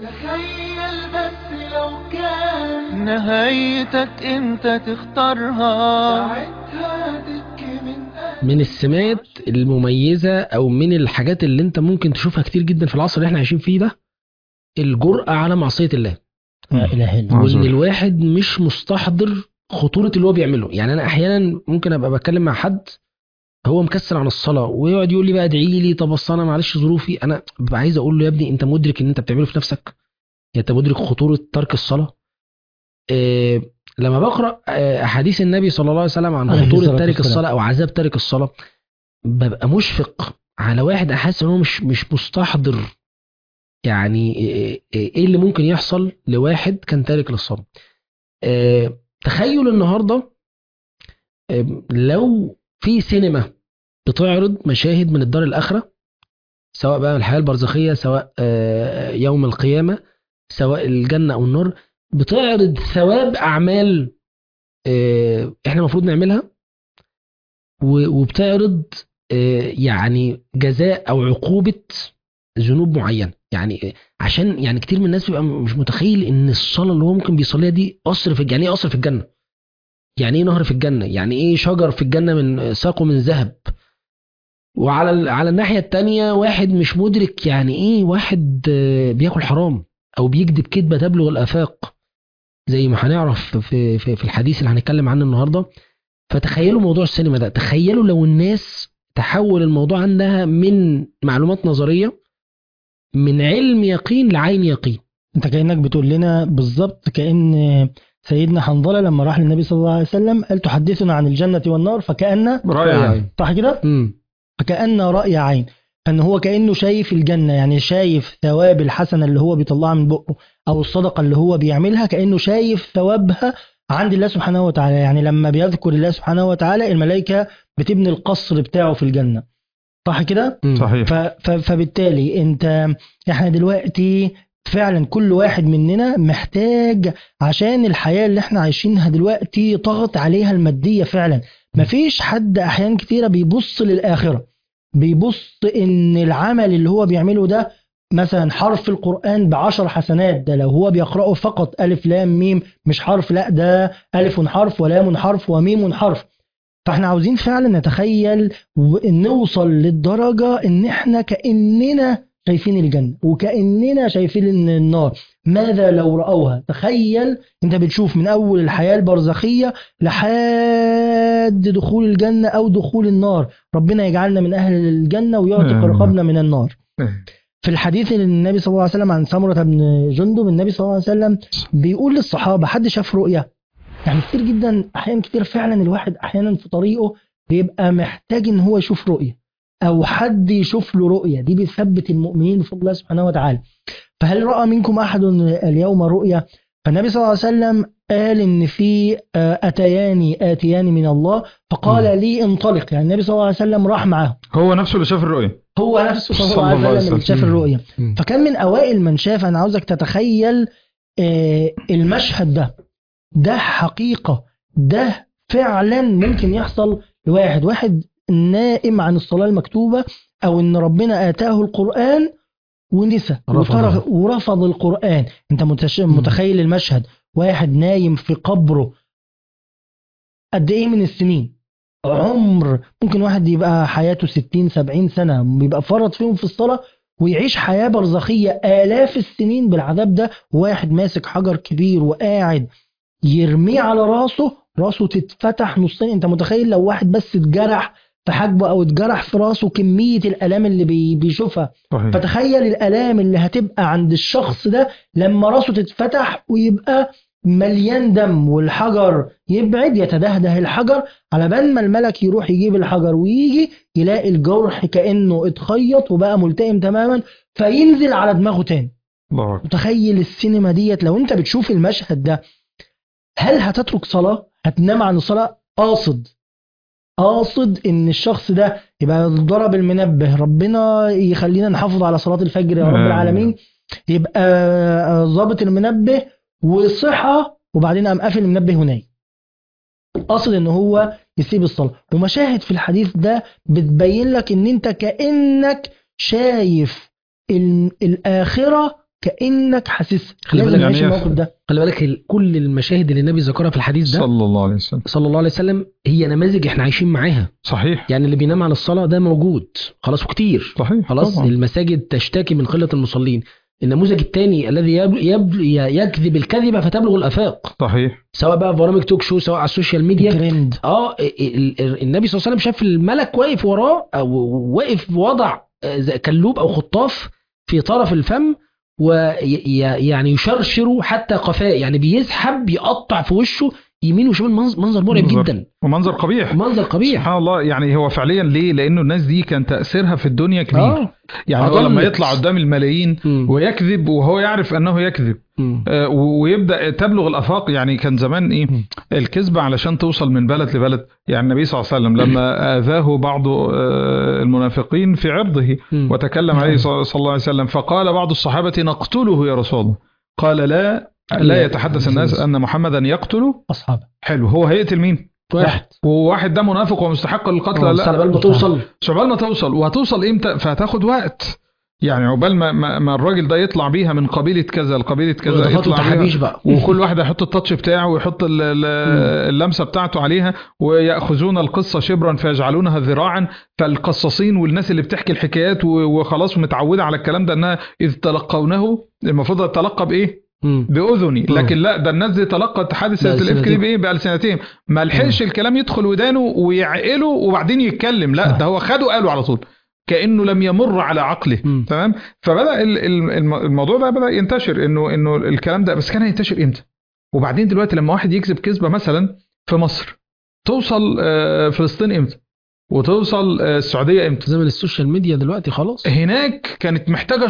تخيل بس لو كان نهايتك انت تختارها ساعتها تبكي من قلبك من السمات المميزة أو من الحاجات اللي أنت ممكن تشوفها كتير جدا في العصر اللي احنا عايشين فيه ده الجرأة على معصية الله لا اله الا الله وإن معذور. الواحد مش مستحضر خطورة اللي هو بيعمله يعني أنا أحيانا ممكن أبقى بتكلم مع حد هو مكسل عن الصلاة ويقعد يقول لي بقى ادعي لي طب أصل أنا معلش ظروفي أنا ببقى عايز أقول له يا ابني أنت مدرك إن أنت بتعمله في نفسك يعني أنت مدرك خطورة ترك الصلاة إيه لما بقرأ آه، أحاديث النبي صلى الله عليه وسلم عن عليه خطورة الصلاة تارك والسلام. الصلاة أو عذاب تارك الصلاة ببقى مشفق على واحد احس ان هو مش مش مستحضر يعني ايه إيه اللي ممكن يحصل لواحد كان تارك للصلاة آه، تخيل النهارده آه، لو في سينما بتعرض مشاهد من الدار الاخره سواء بقى الحياه البرزخيه سواء آه، يوم القيامه سواء الجنه او النار بتعرض ثواب اعمال آه، احنا المفروض نعملها و- وبتعرض آه، يعني جزاء او عقوبه ذنوب معينه يعني عشان يعني كتير من الناس بيبقى مش متخيل ان الصلاه اللي هو ممكن بيصليها دي قصر في يعني ايه قصر في الجنه يعني ايه نهر في الجنه يعني ايه شجر في الجنه من ساقه من ذهب وعلى ال- على الناحيه التانية واحد مش مدرك يعني ايه واحد آه، بياكل حرام او بيكذب كذبه تبلغ الافاق زي ما هنعرف في في في الحديث اللي هنتكلم عنه النهارده فتخيلوا موضوع السينما ده تخيلوا لو الناس تحول الموضوع عندها من معلومات نظريه من علم يقين لعين يقين انت كانك بتقول لنا بالظبط كان سيدنا حنظله لما راح للنبي صلى الله عليه وسلم قال تحدثنا عن الجنه والنار فكان رائع صح كده امم فكأن رأي عين فان هو كأنه شايف الجنة يعني شايف ثواب الحسنة اللي هو بيطلعها من بقه او الصدقة اللي هو بيعملها كأنه شايف ثوابها عند الله سبحانه وتعالى يعني لما بيذكر الله سبحانه وتعالى الملائكة بتبني القصر بتاعه في الجنة صح كده صحيح ف ف فبالتالي انت احنا دلوقتي فعلا كل واحد مننا محتاج عشان الحياة اللي احنا عايشينها دلوقتي طغت عليها المادية فعلا مفيش حد احيان كتيرة بيبص للآخرة بيبص ان العمل اللي هو بيعمله ده مثلا حرف القرآن بعشر حسنات ده لو هو بيقرأه فقط ألف لام ميم مش حرف لا ده ألف حرف ولام حرف وميم حرف فاحنا عاوزين فعلا نتخيل ونوصل للدرجة ان احنا كأننا شايفين الجنة وكأننا شايفين إن النار ماذا لو رأوها تخيل انت بتشوف من اول الحياة البرزخية لحد دخول الجنة او دخول النار ربنا يجعلنا من اهل الجنة ويعتق آمين. رقابنا من النار في الحديث اللي النبي صلى الله عليه وسلم عن سمرة بن جندب النبي صلى الله عليه وسلم بيقول للصحابة حد شاف رؤية يعني كتير جدا احيانا كتير فعلا الواحد احيانا في طريقه بيبقى محتاج ان هو يشوف رؤية او حد يشوف له رؤية دي بتثبت المؤمنين بفضل الله سبحانه وتعالى فهل رأى منكم احد اليوم رؤية فالنبي صلى الله عليه وسلم قال ان في آه، اتيان اتيان من الله فقال لي انطلق يعني النبي صلى الله عليه وسلم راح معاهم هو نفسه اللي شاف الرؤية هو نفسه صلى الله عليه وسلم اللي شاف الرؤية مم. فكان من اوائل من شاف انا عاوزك تتخيل آه، المشهد ده ده حقيقة ده فعلا ممكن يحصل لواحد واحد نائم عن الصلاة المكتوبة او ان ربنا اتاه القرآن ونسى رفضه. وترك- ورفض القرآن انت متش- مم. متخيل المشهد واحد نايم في قبره قد ايه من السنين عمر ممكن واحد يبقى حياته 60 70 سنة بيبقى فرط فيهم في الصلاة ويعيش حياة برزخية آلاف السنين بالعذاب ده واحد ماسك حجر كبير وقاعد يرميه على راسه راسه تتفتح نصين انت متخيل لو واحد بس اتجرح في حاجبه او اتجرح في راسه كمية الآلام اللي بي- بيشوفها صحيح فتخيل الآلام اللي هتبقى عند الشخص ده لما راسه تتفتح ويبقى مليان دم والحجر يبعد يتدهده الحجر على بال ما الملك يروح يجيب الحجر ويجي يلاقي الجرح كأنه اتخيط وبقى ملتئم تماما فينزل على دماغه تاني الله أكبر متخيل السينما ديت لو انت بتشوف المشهد ده هل هتترك صلاة هتنام عن الصلاة قاصد قاصد ان الشخص ده يبقى ضرب المنبه ربنا يخلينا نحافظ على صلاة الفجر يا رب آمين. العالمين يبقى ظابط المنبه وصحى وبعدين قام قافل المنبه ونايم قاصد ان هو يسيب الصلاة ومشاهد في الحديث ده بتبين لك ان انت كأنك شايف ال- الآخرة كانك حاسس خلي لازم بالك نعيش يعني- الموقف ده خلي بالك ال- كل المشاهد اللي النبي ذكرها في الحديث ده صلى الله عليه وسلم صلى الله عليه وسلم هي نماذج احنا عايشين معاها صحيح يعني اللي بينام على الصلاه ده موجود خلاص وكتير صحيح خلاص طبعا. المساجد تشتكي من قله المصلين النموذج الثاني الذي يب... يب... يكذب الكذبه فتبلغ الافاق صحيح سواء بقى في برامج توك شو سواء على السوشيال ميديا ترند اه ال- ال- النبي صلى الله عليه وسلم شاف الملك واقف وراه او واقف في وضع آه، زي كلوب او خطاف في طرف الفم ويعني يشرشر حتى قفاه يعني بيسحب يقطع في وشه يمين وشمال منظر, منظر مرعب منظر. جدا ومنظر قبيح منظر قبيح سبحان الله يعني هو فعليا ليه لانه الناس دي كان تاثيرها في الدنيا كبير اه يعني هو لما أضلت. يطلع قدام الملايين مم. ويكذب وهو يعرف انه يكذب مم. آه، ويبدا تبلغ الافاق يعني كان زمان ايه مم. الكذبه علشان توصل من بلد لبلد يعني النبي صلى الله عليه وسلم لما اذاه بعض آه، المنافقين في عرضه مم. وتكلم عليه صلى صلى الله عليه وسلم فقال بعض الصحابه نقتله يا رسول الله قال لا لا يتحدث الناس ان محمدا يقتل اصحاب حلو هو هيقتل مين واحد وواحد ده منافق ومستحق للقتل بس على لا بال ما توصل عقبال ما توصل وهتوصل امتى فهتاخد وقت يعني عقبال ما, ما, ما الراجل ده يطلع بيها من قبيله كذا لقبيله كذا واضافات يطلع بيها وتحابيش بقى وكل واحد يحط التاتش بتاعه ويحط ال- ال- اللمسه بتاعته عليها وياخذون القصه شبرا فيجعلونها ذراعا فالقصاصين والناس اللي بتحكي الحكايات و- وخلاص متعوده على الكلام ده انها اذ تلقونه المفروض تتلقى بايه؟ مم. باذني مم. لكن لا ده الناس دي تلقت حادثه الافك دي بألسنتهم. بايه؟ بالسنتين ما لحقش الكلام يدخل ودانه ويعقله وبعدين يتكلم لا صح. ده هو خده قاله على طول كانه لم يمر على عقله مم. تمام فبدا ال- ال- الم- الموضوع ده بدا ينتشر انه انه الكلام ده بس كان هينتشر امتى وبعدين دلوقتي لما واحد يكذب كذبه مثلا في مصر توصل آه، فلسطين امتى وتوصل آه، السعوديه امتى زمن السوشيال ميديا دلوقتي خلاص هناك كانت محتاجه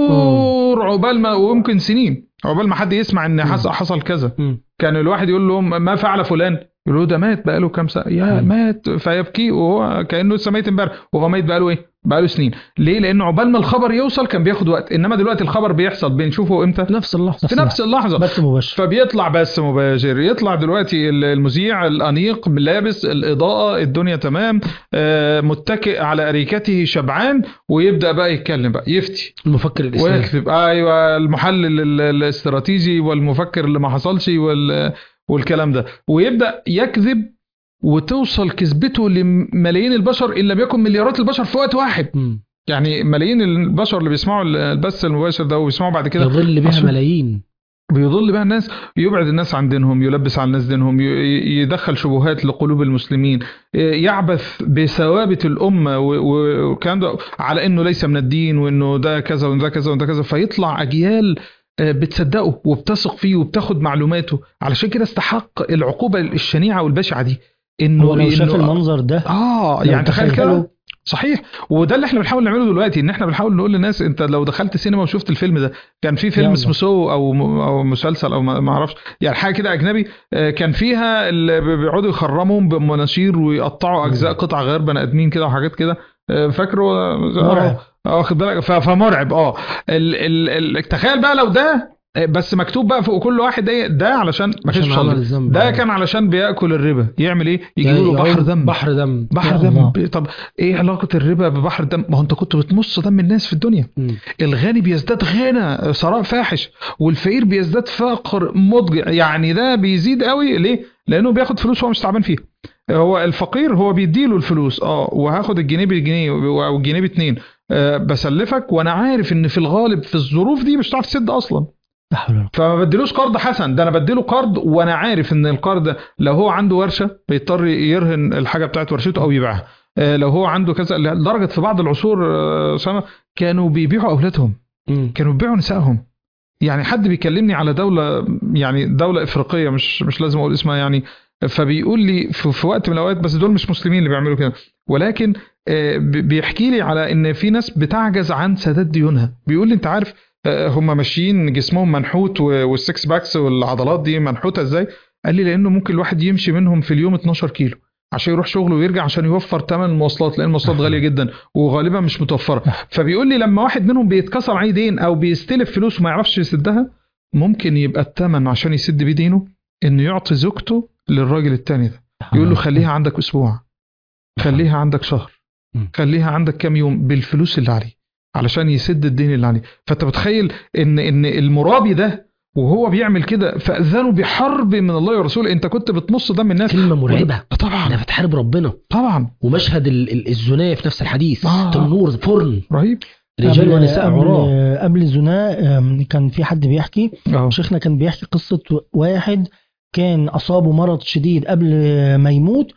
شهور عقبال ما ويمكن سنين عقبال ما حد يسمع ان حص- حصل كذا مم. كان الواحد يقول لهم ما فعل فلان يقول له ده مات بقاله كام سنه يا مم. مات فيبكي وهو كانه لسه ميت امبارح وهو ميت بقاله ايه بقاله سنين ليه لانه عقبال ما الخبر يوصل كان بياخد وقت انما دلوقتي الخبر بيحصل بنشوفه امتى في نفس اللحظه في نفس اللحظه بس مباشر فبيطلع بس مباشر يطلع دلوقتي المذيع الانيق لابس الاضاءه الدنيا تمام آه، متكئ على اريكته شبعان ويبدا بقى يتكلم بقى يفتي المفكر الاسلامي ويكذب ايوه المحلل ال- الاستراتيجي والمفكر اللي ما حصلش وال والكلام ده ويبدا يكذب وتوصل كذبته لملايين البشر ان لم يكن مليارات البشر في وقت واحد مم. يعني ملايين البشر اللي بيسمعوا البث المباشر ده وبيسمعوا بعد كده يضل بها عشان- ملايين بيضل بها الناس يبعد الناس عن دينهم يلبس على الناس دينهم ي- ي- يدخل شبهات لقلوب المسلمين يعبث بثوابت الأمة و- و- والكلام ده على إنه ليس من الدين وإنه ده كذا وده كذا وده كذا فيطلع أجيال آه، بتصدقه وبتثق فيه وبتاخد معلوماته علشان كده استحق العقوبة الشنيعة والبشعة دي إنه هو لو شاف إنه- المنظر ده اه لو يعني تخيل كده تخيلوا- صحيح وده اللي احنا بنحاول نعمله دلوقتي ان احنا بنحاول نقول للناس انت لو دخلت سينما وشفت الفيلم ده كان في فيلم يلا. اسمه سو او م- او مسلسل او ما ما اعرفش يعني حاجه كده اجنبي آه، كان فيها اللي بيقعدوا يخرموا بمناشير ويقطعوا اجزاء قطع غير بني ادمين كده وحاجات كده آه، فاكره مرعب. اه واخد بالك ف- فمرعب اه ال ال ال تخيل بقى لو ده آه، بس مكتوب بقى فوق كل واحد ايه ده علشان ما فيش عشان عمل صلي الذنب ده كان علشان بياكل الربا يعمل ايه يجيبوا له يعوم بحر دم بحر دم بحر يا دم الله. طب ايه علاقه الربا ببحر الدم ما هو انت كنت بتمص دم الناس في الدنيا مم. الغني بيزداد غنى ثراء فاحش والفقير بيزداد فقر مضجع يعني ده بيزيد قوي ليه لانه بياخد فلوس هو مش تعبان فيها هو الفقير هو بيديله الفلوس اه وهاخد الجنيه بالجنيه او الجنيه باتنين آه بسلفك وانا عارف ان في الغالب في الظروف دي مش هتعرف تسد اصلا لا حول ولا فما بديلوش قرض حسن ده انا بديله قرض وانا عارف ان القرض ده لو هو عنده ورشه بيضطر يرهن الحاجه بتاعت ورشته او يبيعها آه، لو هو عنده كذا لدرجه في بعض العصور آه، سنه كانوا بيبيعوا اولادهم مم. كانوا بيبيعوا نسائهم يعني حد بيكلمني على دوله يعني دوله افريقيه مش مش لازم اقول اسمها يعني فبيقول لي في, في وقت من الاوقات بس دول مش مسلمين اللي بيعملوا كده ولكن آه، بي- بيحكي لي على ان في ناس بتعجز عن سداد ديونها بيقول لي انت عارف آه، هم ماشيين جسمهم منحوت و- والسكس باكس والعضلات دي منحوته ازاي قال لي لانه ممكن الواحد يمشي منهم في اليوم 12 كيلو عشان يروح شغله ويرجع عشان يوفر ثمن المواصلات لان المواصلات غاليه جدا وغالبا مش متوفره فبيقول لي لما واحد منهم بيتكسر عليه دين او بيستلف فلوس وما يعرفش يسدها ممكن يبقى الثمن عشان يسد بيه دينه انه يعطي زوجته للراجل التاني ده يقول له خليها عندك اسبوع خليها عندك شهر مم. خليها عندك كام يوم بالفلوس اللي عليه علشان يسد الدين اللي عليه فانت متخيل ان ان المرابي ده وهو بيعمل كده فاذنوا بحرب من الله ورسوله انت كنت بتمص دم الناس كلمه مرعبه آه طبعا انها بتحارب ربنا طبعا ومشهد ال- ال- الزنايه في نفس الحديث آه. تنور فرن رهيب رجال قبل- ونساء قبل عراة قبل الزنا آم، كان في حد بيحكي اه شيخنا كان بيحكي قصة واحد كان أصابه مرض شديد قبل ما يموت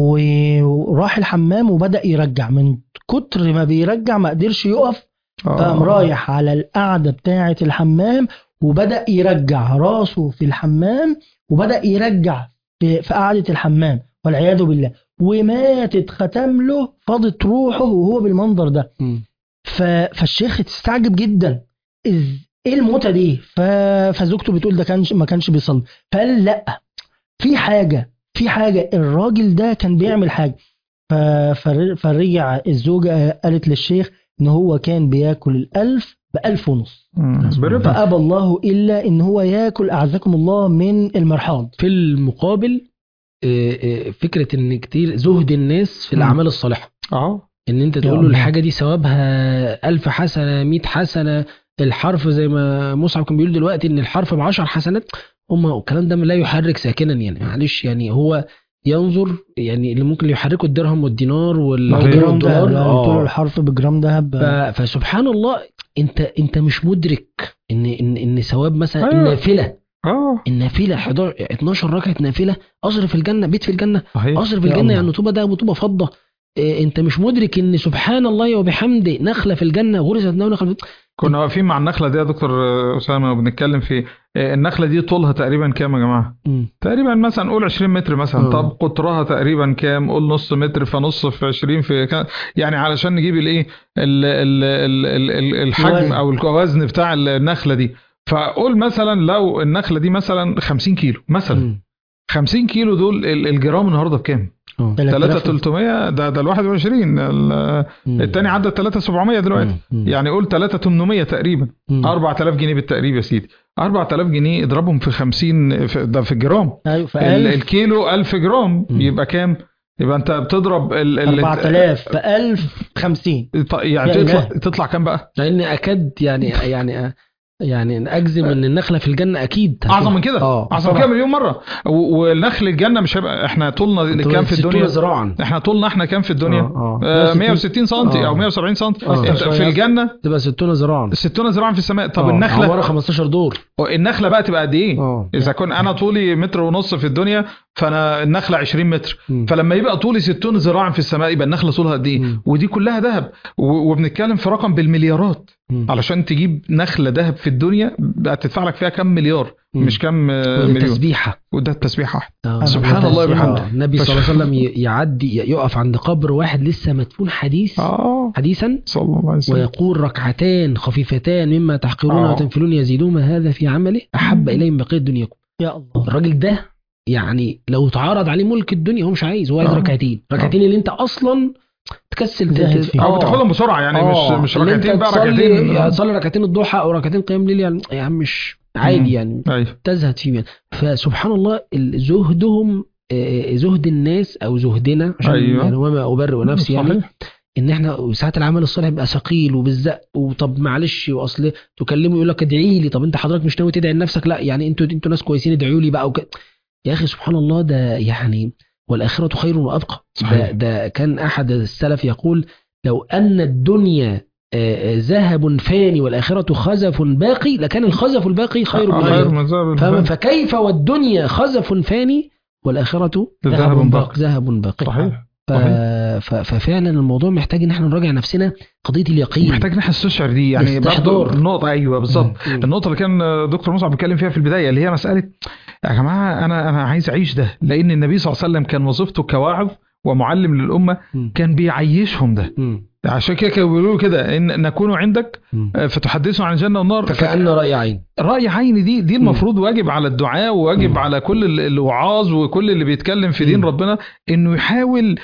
وراح الحمام وبدأ يرجع من كتر ما بيرجع ما قدرش يقف فقام رايح على القعدة بتاعة الحمام وبدأ يرجع راسه في الحمام وبدأ يرجع في, في قعدة الحمام والعياذ بالله وماتت ختم له فاضت روحه وهو بالمنظر ده مم. ف... فالشيخ استعجب جدا إز... ايه الموتة دي ف... فزوجته بتقول ده كانش ما كانش بيصلي فقال لا في حاجة في حاجة الراجل ده كان بيعمل حاجة ف... فر... فرجع الزوجة قالت للشيخ ان هو كان بياكل الألف بألف ونص مم. بربا فأبى الله إلا ان هو ياكل أعزكم الله من المرحاض في المقابل آه، آه، فكره ان كتير زهد الناس في مم. الاعمال الصالحه اه ان انت يا تقول له الله. الحاجه دي ثوابها ألف حسنه 100 حسنه الحرف زي ما مصعب كان بيقول دلوقتي ان الحرف ب 10 حسنات هم الكلام ده لا يحرك ساكنا يعني معلش يعني هو ينظر يعني اللي ممكن يحركه الدرهم والدينار وال- صحيح. والجنيه جرام دهب والدولار قلت له آه. الحرف بجرام دهب ف- فسبحان الله انت انت مش مدرك ان ان ان ثواب مثلا أيوة. النافله اه النافله 11 12 ركعه نافله اصرف الجنه بيت في الجنه صحيح اصرف يا الجنه الله. يعني طوبه ده وطوبه فضه إيه، انت مش مدرك ان سبحان الله وبحمده نخله في الجنه غرست له نخله في كنا واقفين مع النخله دي يا دكتور اسامه وبنتكلم في آه، النخله دي طولها تقريبا كام يا جماعه؟ مم. تقريبا مثلا قول 20 متر مثلا آه. طب قطرها تقريبا كام؟ قول نص متر فنص في 20 في كام؟ يعني علشان نجيب الايه ال- ال- ال- ال- ال- الحجم الوزن. او الوزن بتاع النخله دي فقول مثلا لو النخله دي مثلا 50 كيلو مثلا مم. 50 كيلو دول ال- الجرام النهارده بكام؟ آه. 3 300 ده ده ال 21 ال- مم. التاني عدى 3 700 دلوقتي مم. مم. يعني قول 3 800 تقريبا مم. 4000 جنيه بالتقريب يا سيدي 4000 جنيه اضربهم في 50 في ده في الجرام ايوه ال- فألف الكيلو 1000 جرام مم. يبقى كام يبقى انت بتضرب ال ال 4000 في 1000 50 ط- يعني يا تطلع إله. تطلع كام بقى لاني اكاد يعني يعني يعني اجزم ان النخله في الجنه اكيد هتكون- اعظم من كده اه اعظم من كده مليون مره و- ونخل الجنه مش هيبقى احنا طولنا كام في 60 الدنيا ذراعا احنا طولنا احنا كام في الدنيا اه آه، 160 160 سم آه. او 170 سم آه. انت في الجنه تبقى 60 ذراعا 60 ذراعا في السماء طب آه. النخله عماره 15 دور النخله بقى تبقى قد ايه اه اذا كنت انا طولي متر ونص في الدنيا فانا النخله 20 متر مم. فلما يبقى طولي 60 ذراعا في السماء يبقى النخله طولها قد ايه مم. ودي كلها ذهب و- وبنتكلم في رقم بالمليارات مم. علشان تجيب نخله ذهب في الدنيا بقى تدفع لك فيها كام مليار مم. مش كام آه، ودي مليون تسبيحه وده التسبيح واحد آه. سبحان الله وبحمده. آه. النبي صلى الله عليه وسلم ي- يعدي يقف عند قبر واحد لسه مدفون حديث اه حديثا صلى الله عليه وسلم ويقول ركعتان خفيفتان مما تحقرون آه. وتنفلون يزيدون ما هذا في عمله احب اليه من بقيه دنياكم يا الله الراجل ده يعني لو اتعرض عليه ملك الدنيا هو مش عايز هو عايز آه. ركعتين ركعتين اللي انت اصلا تكسل ت- زاهد ت- فيه. اه بتاخدهم بسرعه يعني آه. مش مش اللي انت ركعتين بقى تصلي- ركعتين يعني تصلي ركعتين الضحى او ركعتين قيام ليل يعني يا عم مش مم. عادي يعني ايوه تزهد فيه يعني. فسبحان الله ال- زهدهم آه، زهد الناس او زهدنا عشان أيوة. يعني وما ابرئ نفسي يعني صحيح. ان احنا ساعات العمل الصالح بيبقى ثقيل وبالزق وطب معلش واصل تكلمه يقول لك ادعي لي طب انت حضرتك مش ناوي تدعي لنفسك لا يعني انتوا انتوا ناس كويسين ادعوا لي بقى وك... يا اخي سبحان الله ده يعني والاخره خير وابقى ده, صحيح. ده كان احد السلف يقول لو ان الدنيا آه، آه، ذهب فاني والاخره خزف باقي لكان الخزف الباقي خير آه، من خير الآخرة. من ذهب فاهم؟ الفاني. فكيف والدنيا خزف فاني والاخره ذهب ذهب باقي. باقي ذهب باقي صحيح ف... ف... ففعلا الموضوع محتاج ان احنا نراجع نفسنا قضيه اليقين محتاج ان احنا نستشعر دي يعني الاستحضار. برضه النقطه ايوه بالظبط مم. النقطه اللي كان دكتور مصعب بيتكلم فيها في البدايه اللي هي مساله يا جماعه انا انا عايز اعيش ده لان النبي صلى الله عليه وسلم كان وظيفته كواعظ ومعلم للامه مم. كان بيعيشهم ده مم. عشان كده كانوا بيقولوا كده ان نكون عندك مم. آه، فتحدثوا عن الجنه والنار فكأن رأي عين رأي عيني دي دي المفروض واجب على الدعاء وواجب مم. على كل ال- الوعاظ وكل اللي بيتكلم في دين مم. ربنا انه يحاول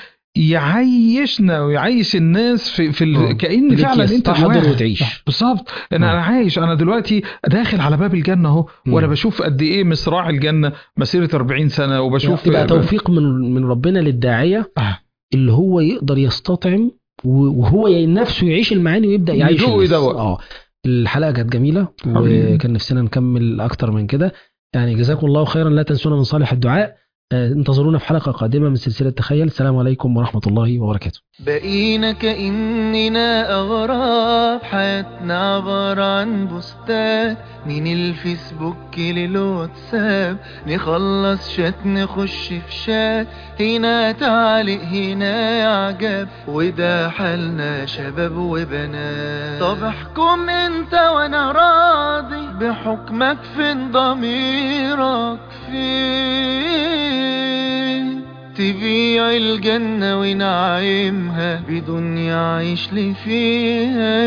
يعيشنا ويعيش الناس في في ال... آه. كأن ليك فعلا انت يستحضر جواها. وتعيش. بالظبط ان آه. انا عايش انا دلوقتي داخل على باب الجنه اهو مم. وانا بشوف قد ايه مصراع الجنه مسيره 40 سنه وبشوف يبقى توفيق من من ربنا للداعية آه. اللي هو يقدر يستطعم و- وهو ي- نفسه يعيش المعاني ويبدا يعيش يدوق الناس. ويدوق. اه الحلقه كانت جميله حبيبي. وكان نفسنا نكمل اكتر من كده يعني جزاكم الله خيرا لا تنسونا من صالح الدعاء آه، انتظرونا في حلقه قادمه من سلسله تخيل السلام عليكم ورحمه الله وبركاته بقينا كأننا أغراب حياتنا عبارة عن بوستات من الفيسبوك للواتساب نخلص شات نخش في شات هنا تعليق هنا إعجاب وده حالنا شباب وبنات طب احكم انت وانا راضي بحكمك فين ضميرك فين تبيع الجنة ونعيمها بدون يعيش لي فيها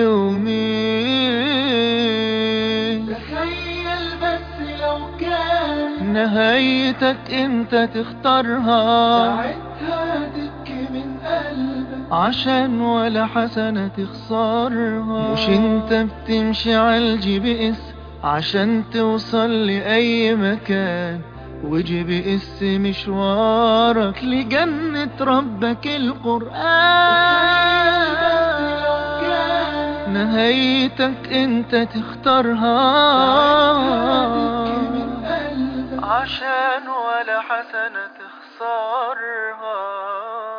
يومين تخيل بس لو كان نهايتك انت تختارها ساعتها تبكي من قلبك عشان ولا حسنة تخسرها مش انت بتمشي على الجي بي اس عشان توصل لأي مكان وجي بي اس مشوارك لجنة ربك القرآن نهايتك انت تختارها عشان ولا حسنة تخسرها